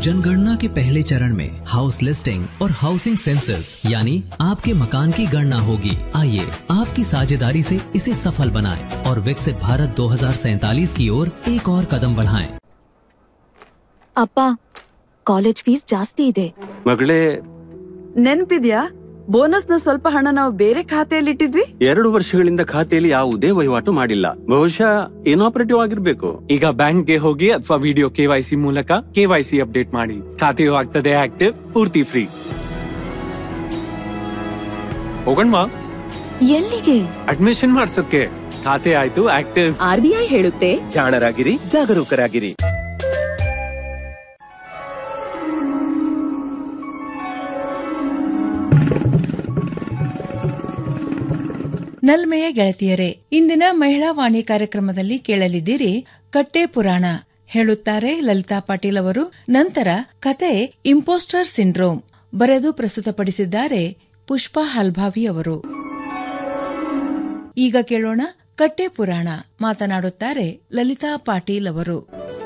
जनगणना के पहले चरण में हाउस लिस्टिंग और हाउसिंग सेंसस यानी आपके मकान की गणना होगी आइए आपकी साझेदारी से इसे सफल बनाएं और विकसित भारत 2047 की ओर एक और कदम बढ़ाएं। ಅಪ್ಪ ಕಾಲೇಜ್ ಫೀಸ್ ಜಾಸ್ತಿ ಇದೆ ಮಗಳೇ ನೆನ್ಪಿದ್ಯಾ ಬೋನಸ್ನ ಸ್ವಲ್ಪ ಹಣ ನಾವು ಬೇರೆ ಖಾತೆಯಲ್ಲಿಟ್ಟಿದ್ವಿ ಎರಡು ವರ್ಷಗಳಿಂದ ಖಾತೆಯಲ್ಲಿ ಯಾವುದೇ ವಹಿವಾಟು ಮಾಡಿಲ್ಲ ಬಹುಶಃ ಇನಾಪರೇಟಿವ್ ಆಗಿರ್ಬೇಕು ಈಗ ಬ್ಯಾಂಕ್ಗೆ ಹೋಗಿ ಅಥವಾ ವಿಡಿಯೋ ಕೆವೈಸಿ ಮೂಲಕ ಕೆವೈಸಿ ಅಪ್ಡೇಟ್ ಮಾಡಿ ಖಾತೆಯು ಆಗ್ತದೆ ಆಕ್ಟಿವ್ ಪೂರ್ತಿ ಫ್ರೀ ಹೋಗಣ್ವಾ ಎಲ್ಲಿಗೆ ಅಡ್ಮಿಷನ್ ಮಾಡ್ಸೋಕೆ ಖಾತೆ ಆಯ್ತು ಆಕ್ಟಿವ್ ಆರ್ಬಿಐ ಹೇಳುತ್ತೆ ಜಾಣರಾಗಿರಿ ಜಾಗರೂಕರಾಗಿರಿ ನಲ್ಮೆಯ ಗೆಳತಿಯರೇ ಇಂದಿನ ಮಹಿಳಾ ವಾಣಿ ಕಾರ್ಯಕ್ರಮದಲ್ಲಿ ಕೇಳಲಿದ್ದೀರಿ ಕಟ್ಟೆ ಪುರಾಣ ಹೇಳುತ್ತಾರೆ ಲಲಿತಾ ಪಾಟೀಲ್ ಅವರು ನಂತರ ಕತೆ ಇಂಪೋಸ್ಟರ್ ಸಿಂಡ್ರೋಮ್ ಬರೆದು ಪ್ರಸ್ತುತಪಡಿಸಿದ್ದಾರೆ ಪುಷ್ಪಾ ಹಲ್ಭಾವಿ ಅವರು ಈಗ ಕೇಳೋಣ ಕಟ್ಟೆ ಪುರಾಣ ಮಾತನಾಡುತ್ತಾರೆ ಲಲಿತಾ ಪಾಟೀಲ್ ಅವರು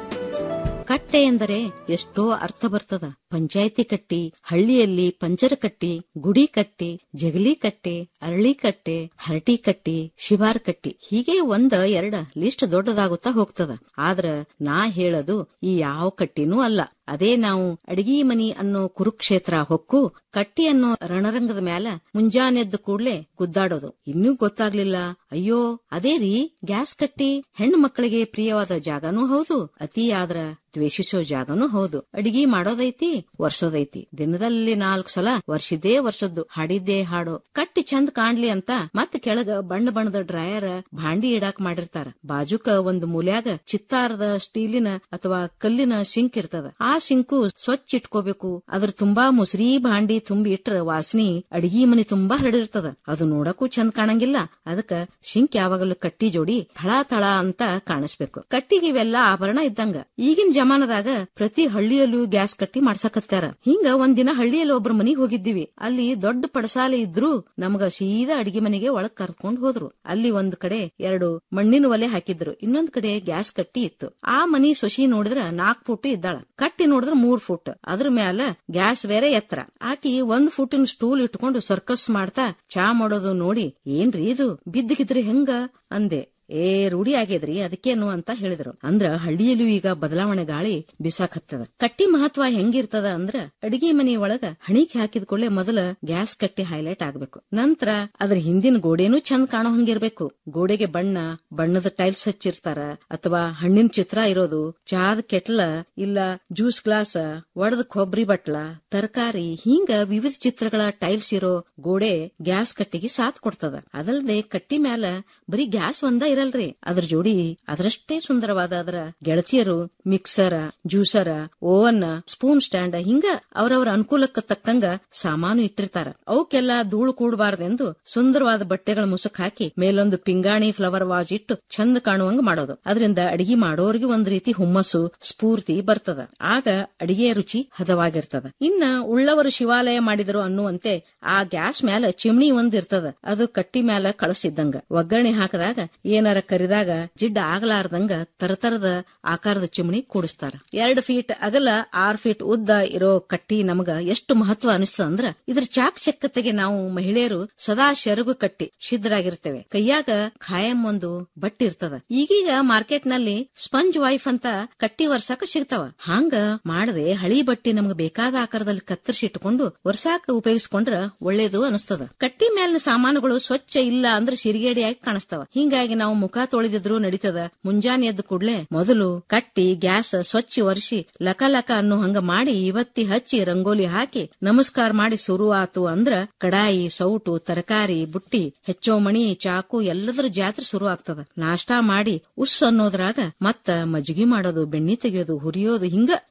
ಕಟ್ಟೆ ಎಂದರೆ ಎಷ್ಟೋ ಅರ್ಥ ಬರ್ತದ ಪಂಚಾಯತಿ ಕಟ್ಟಿ ಹಳ್ಳಿಯಲ್ಲಿ ಪಂಚರ ಕಟ್ಟಿ ಗುಡಿ ಕಟ್ಟಿ ಜಗಲಿ ಕಟ್ಟೆ ಅರಳಿ ಕಟ್ಟೆ ಹರಟಿ ಕಟ್ಟಿ ಶಿವಾರ್ ಕಟ್ಟಿ ಹೀಗೆ ಒಂದ ಎರಡ ಲಿಸ್ಟ್ ದೊಡ್ಡದಾಗುತ್ತಾ ಹೋಗ್ತದ ಆದ್ರ ನಾ ಹೇಳದು ಈ ಯಾವ ಕಟ್ಟಿನೂ ಅಲ್ಲ ಅದೇ ನಾವು ಅಡಿಗೆ ಮನಿ ಅನ್ನೋ ಕುರುಕ್ಷೇತ್ರ ಹೊಕ್ಕು ಕಟ್ಟಿ ಅನ್ನೋ ರಣರಂಗದ ಮ್ಯಾಲ ಮುಂಜಾನೆದ್ದ ಕೂಡ್ಲೆ ಗುದ್ದಾಡೋದು ಇನ್ನೂ ಗೊತ್ತಾಗ್ಲಿಲ್ಲ ಅಯ್ಯೋ ಅದೇ ರೀ ಗ್ಯಾಸ್ ಕಟ್ಟಿ ಹೆಣ್ಣು ಮಕ್ಕಳಿಗೆ ಪ್ರಿಯವಾದ ಜಾಗನೂ ಹೌದು ಅತಿಯಾದ್ರ ದ್ವೇಷಿಸೋ ಜಾಗನೂ ಹೌದು ಅಡಿಗೆ ಮಾಡೋದೈತಿ ವರ್ಷೋದೈತಿ ದಿನದಲ್ಲಿ ನಾಲ್ಕು ಸಲ ವರ್ಷಿದ್ದೇ ವರ್ಷದ್ದು ಹಾಡಿದ್ದೇ ಹಾಡೋ ಕಟ್ಟಿ ಚಂದ ಕಾಣ್ಲಿ ಅಂತ ಮತ್ ಕೆಳಗ ಬಣ್ಣ ಬಣ್ಣದ ಡ್ರಯರ್ ಭಾಂಡಿ ಇಡಾಕ್ ಮಾಡಿರ್ತಾರ ಬಾಜುಕ ಒಂದು ಮೂಲ್ಯಾಗ ಚಿತ್ತಾರದ ಸ್ಟೀಲಿನ ಅಥವಾ ಕಲ್ಲಿನ ಸಿಂಕ್ ಇರ್ತದ ಆ ಸಿಂಕು ಸ್ವಚ್ಛ ಇಟ್ಕೋಬೇಕು ಅದ್ರ ತುಂಬಾ ಮುಸ್ರಿ ಭಾಂಡಿ ತುಂಬಿ ಇಟ್ರ ವಾಸನಿ ಅಡಿಗೆ ಮನಿ ತುಂಬಾ ಹರಡಿರ್ತದ ಅದು ನೋಡಕ್ಕೂ ಚಂದ ಕಾಣಂಗಿಲ್ಲ ಅದಕ್ಕ ಶಿಂಕ್ ಯಾವಾಗಲೂ ಕಟ್ಟಿ ಜೋಡಿ ಥಳ ಥಳ ಅಂತ ಕಾಣಿಸ್ಬೇಕು ಕಟ್ಟಿಗೆ ಇವೆಲ್ಲ ಆಭರಣ ಇದ್ದಂಗ ಈಗಿನ ಜಮಾನದಾಗ ಪ್ರತಿ ಹಳ್ಳಿಯಲ್ಲೂ ಗ್ಯಾಸ್ ಕಟ್ಟಿ ಮಾಡ್ಸಕತ್ತಾರ ಹಿಂಗ ಒಂದಿನ ಹಳ್ಳಿಯಲ್ಲಿ ಒಬ್ರ ಮನಿಗ್ ಹೋಗಿದ್ದೀವಿ ಅಲ್ಲಿ ದೊಡ್ಡ ಪಡಸಾಲೆ ಇದ್ರು ನಮಗ ಸೀದಾ ಅಡಿಗೆ ಮನೆಗೆ ಒಳಗ್ ಕರ್ಕೊಂಡ್ ಹೋದ್ರು ಅಲ್ಲಿ ಒಂದ್ ಕಡೆ ಎರಡು ಮಣ್ಣಿನ ಒಲೆ ಹಾಕಿದ್ರು ಇನ್ನೊಂದ್ ಕಡೆ ಗ್ಯಾಸ್ ಕಟ್ಟಿ ಇತ್ತು ಆ ಮನಿ ಸೊಸಿ ನೋಡಿದ್ರ ನಾಕ್ ಫುಟ್ ಇದ್ದಾಳ ಕಟ್ಟಿ ನೋಡಿದ್ರ ಮೂರ್ ಫುಟ್ ಅದ್ರ ಮ್ಯಾಲ ಗ್ಯಾಸ್ ಬೇರೆ ಎತ್ತರ ಆಕಿ ಒಂದ್ ಫುಟಿನ ಸ್ಟೂಲ್ ಇಟ್ಕೊಂಡು ಸರ್ಕಸ್ ಮಾಡ್ತಾ ಚಾ ಮಾಡೋದು ನೋಡಿ ಏನ್ರಿ ಇದು ಬಿದ್ದಗಿದ್ರಿ ಹೆಂಗ ಅಂದೆ ಏ ರೂಢಿ ಆಗ್ಯದ್ರಿ ಅದಕ್ಕೇನು ಅಂತ ಹೇಳಿದ್ರು ಅಂದ್ರ ಹಳ್ಳಿಯಲ್ಲೂ ಈಗ ಬದಲಾವಣೆ ಗಾಳಿ ಬಿಸಾಕತ್ತದ ಕಟ್ಟಿ ಮಹತ್ವ ಹೆಂಗಿರ್ತದ ಅಂದ್ರ ಅಡಿಗೆ ಮನೆ ಒಳಗ ಹಣಿಕೆ ಹಾಕಿದ ಕೂಡಲೇ ಮೊದಲ ಗ್ಯಾಸ್ ಕಟ್ಟಿ ಹೈಲೈಟ್ ಆಗ್ಬೇಕು ನಂತರ ಅದ್ರ ಹಿಂದಿನ ಗೋಡೆನೂ ಚಂದ ಕಾಣೋ ಹಂಗಿರ್ಬೇಕು ಗೋಡೆಗೆ ಬಣ್ಣ ಬಣ್ಣದ ಟೈಲ್ಸ್ ಹಚ್ಚಿರ್ತಾರ ಅಥವಾ ಹಣ್ಣಿನ ಚಿತ್ರ ಇರೋದು ಚಹಾದ ಕೆಟ್ಲ ಇಲ್ಲ ಜ್ಯೂಸ್ ಗ್ಲಾಸ್ ಒಡದ ಕೊಬ್ಬರಿ ಬಟ್ಲ ತರಕಾರಿ ಹಿಂಗ ವಿವಿಧ ಚಿತ್ರಗಳ ಟೈಲ್ಸ್ ಇರೋ ಗೋಡೆ ಗ್ಯಾಸ್ ಕಟ್ಟಿಗೆ ಸಾಥ್ ಕೊಡ್ತದ ಅದಲ್ಲದೆ ಕಟ್ಟಿ ಮ್ಯಾಲ ಬರೀ ಗ್ಯಾಸ್ ಒಂದ ಇರಲ್ರಿ ಅದ್ರ ಜೋಡಿ ಅದರಷ್ಟೇ ಸುಂದರವಾದ ಅದರ ಗೆಳತಿಯರು mixer juicer oven spoon stand ಹಿಂಗ ಅವರವರ ಅನುಕೂಲಕ್ಕೆ ತಕ್ಕಂಗ ಸಾಮಾನು ಇಟ್ಟಿರ್ತಾರ ಅವಕ್ಕೆಲ್ಲ ಧೂಳು ಕೂಡಬಾರ್ದೆಂದು ಸುಂದರವಾದ ಬಟ್ಟೆಗಳ ಮುಸುಕ್ ಹಾಕಿ ಮೇಲೊಂದು ಪಿಂಗಾಣಿ ಫ್ಲವರ್ ವಾಜ್ ಇಟ್ಟು ಚಂದ ಕಾಣುವಂಗ ಮಾಡೋದು ಅದರಿಂದ ಅಡಿಗೆ ಮಾಡೋರಿಗೆ ಒಂದ್ ರೀತಿ ಹುಮ್ಮಸ್ಸು ಸ್ಫೂರ್ತಿ ಬರ್ತದ ಆಗ ಅಡಿಗೆ ರುಚಿ ಹದವಾಗಿರ್ತದ ಇನ್ನ ಉಳ್ಳವರು ಶಿವಾಲಯ ಮಾಡಿದರು ಅನ್ನುವಂತೆ ಆ ಗ್ಯಾಸ್ ಮ್ಯಾಲ ಚಿಮ್ನಿ ಒಂದ್ ಇರ್ತದ ಅದು ಕಟ್ಟಿ ಮ್ಯಾಲ ಕಳಸಿದ್ದಂಗ ಒಗ್ಗರಣೆ ಹಾಕದಾಗ ಏನಾರ ಕರಿದಾಗ ಜಿಡ್ಡ ಆಗಲಾರ್ದಂಗ ತರತರದ ಆಕಾರದ ಚಿಮ್ನಿ ಕೂಡಿಸ್ತಾರ ಎರಡ್ ಫೀಟ್ ಅಗಲ ಆರ್ ಫೀಟ್ ಉದ್ದ ಇರೋ ಕಟ್ಟಿ ನಮಗ ಎಷ್ಟು ಮಹತ್ವ ಅನಿಸ್ತದ ಅಂದ್ರ ಇದ್ರ ಚಾಕಚಕ್ಯತೆಗೆ ನಾವು ಮಹಿಳೆಯರು ಸದಾ ಶೆರಗು ಕಟ್ಟಿ ಸಿದ್ಧರಾಗಿರ್ತೇವೆ ಕೈಯಾಗ ಖಾಯಂ ಒಂದು ಬಟ್ಟಿ ಇರ್ತದ ಈಗೀಗ ಮಾರ್ಕೆಟ್ ನಲ್ಲಿ ಸ್ಪಂಜ್ ವೈಫ್ ಅಂತ ಕಟ್ಟಿ ವರ್ಸಾಕ ಸಿಗ್ತಾವ ಹಾಂಗ ಮಾಡದೆ ಹಳಿ ಬಟ್ಟಿ ನಮ್ಗೆ ಬೇಕಾದ ಆಕಾರದಲ್ಲಿ ಕತ್ತರಿಸಿ ಇಟ್ಟುಕೊಂಡು ವರ್ಷಾಕ ಉಪಯೋಗಿಸ್ಕೊಂಡ್ರ ಒಳ್ಳೇದು ಅನಿಸ್ತದ ಕಟ್ಟಿ ಮೇಲಿನ ಸಾಮಾನುಗಳು ಸ್ವಚ್ಛ ಇಲ್ಲ ಅಂದ್ರೆ ಸಿರಿಗೇಡಿಯಾಗಿ ಕಾಣಿಸ್ತಾವ ಹಿಂಗಾಗಿ ನಾವು ಮುಖ ತೊಳೆದಿದ್ರು ನಡೀತದ ಮುಂಜಾನೆ ಎದ್ದ ಕೂಡ್ಲೆ ಮೊದಲು ಕಟ್ಟಿ ಗ್ಯಾಸ್ ಸ್ವಚ್ಛ ಒರೆಸಿ ಲಕ ಲಕ ಅನ್ನೋ ಹಂಗ ಮಾಡಿ ಇವತ್ತಿ ಹಚ್ಚಿ ರಂಗೋಲಿ ಹಾಕಿ ನಮಸ್ಕಾರ ಮಾಡಿ ಶುರು ಆತು ಅಂದ್ರ ಕಡಾಯಿ ಸೌಟು ತರಕಾರಿ ಬುಟ್ಟಿ ಹೆಚ್ಚೋ ಮಣಿ ಚಾಕು ಎಲ್ಲದರ ಜಾತ್ರೆ ಶುರು ಆಗ್ತದ ನಾಷ್ಟಾ ಮಾಡಿ ಉಸ್ ಅನ್ನೋದ್ರಾಗ ಮತ್ತ ಮಜ್ಜಿಗೆ ಮಾಡೋದು ಬೆಣ್ಣಿ ತೆಗೆಯೋದು ಹುರಿಯೋದು ಹಿಂಗ